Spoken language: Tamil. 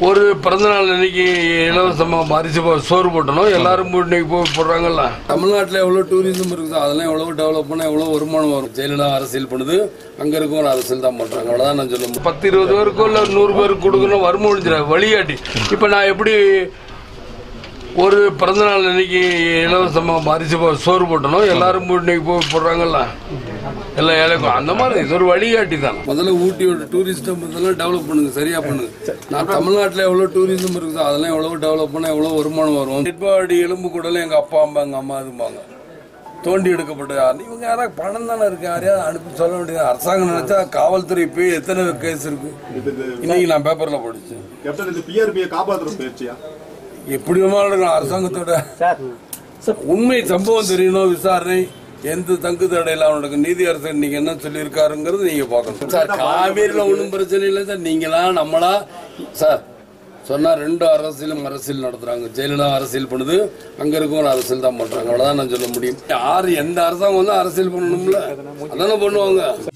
ஒரு பிறந்தநாள் அன்னைக்கு இலவசமாக அரிசி போ- சோறு போட்டணும் எல்லாரும் போய் இன்னைக்கு போய் போடுறாங்கல்ல தமிழ்நாட்டில் எவ்வளோ டூரிசம் இருக்குது அதெல்லாம் எவ்வளோ டெவலப் பண்ணால் எவ்வளோ வருமானம் வரும் ஜெயலலிதா அரசியல் பண்ணுது அங்கே இருக்கும் ஒரு அரசியல் தான் பண்ணுறாங்க அவ்வளோதான் நான் சொல்ல முடியும். பத்து இருபது பேருக்கோ இல்லை நூறு பேருக்கு கொடுக்கணும் வருமானம் முடிஞ்சிடாது வழிகாட்டி இப்போ நான் எப்படி ஒரு பிறந்தநாள் அன்னைக்கு இலவசமாக அரிசி போ- சோறு போட்டணும் எல்லாரும் போய் இன்னைக்கு போய் போடுறாங்கல்ல எல்லா ஏழைக்கும் அந்த மாதிரி இது ஒரு வழிகாட்டி தான் முதல்ல ஊட்டியோட டூரிஸ்டம் இதெல்லாம் டெவலப் பண்ணுங்க சரியா பண்ணுங்க நான் தமிழ்நாட்டில் எவ்வளோ டூரிசம் இருக்குது அதெல்லாம் எவ்வளோ டெவலப் பண்ணால் எவ்வளோ வருமானம் வரும் நெட்பாடி எலும்பு கூடலாம் எங்கள் அப்பா அம்மா எங்கள் அம்மா இதுமாங்க தோண்டி எடுக்கப்பட்ட யார் இவங்க யாராவது பணம் தானே இருக்கு யாரையாவது அனுப்பி சொல்ல வேண்டியது அரசாங்கம் நினைச்சா காவல்துறை போய் எத்தனை கேஸ் இருக்கு இன்னைக்கு நான் பேப்பர்ல படிச்சேன் கேப்டன் இந்த பிஆர்பியை காப்பாற்றுற முயற்சியா எப்படி வேணாலும் இருக்கலாம் அரசாங்கத்தோட உண்மை சம்பவம் தெரியணும் விசாரணை எந்த தங்கு தடையில நடக்கும் நீதி அரசர் நீங்க என்ன சொல்லியிருக்காருங்கிறது நீங்க பார்க்கணும் சார் காவேரியில ஒன்றும் பிரச்சனை இல்லை சார் நீங்களா நம்மளா சார் சொன்னா ரெண்டு அரசியலும் அரசியல் நடத்துறாங்க ஜெயலலிதா அரசியல் பண்ணுது அங்க இருக்கும் ஒரு அரசியல் தான் பண்றாங்க அவ்வளவுதான் நான் சொல்ல முடியும் யார் எந்த அரசாங்கம் வந்து அரசியல் பண்ணணும்ல அதானே பண்ணுவாங்க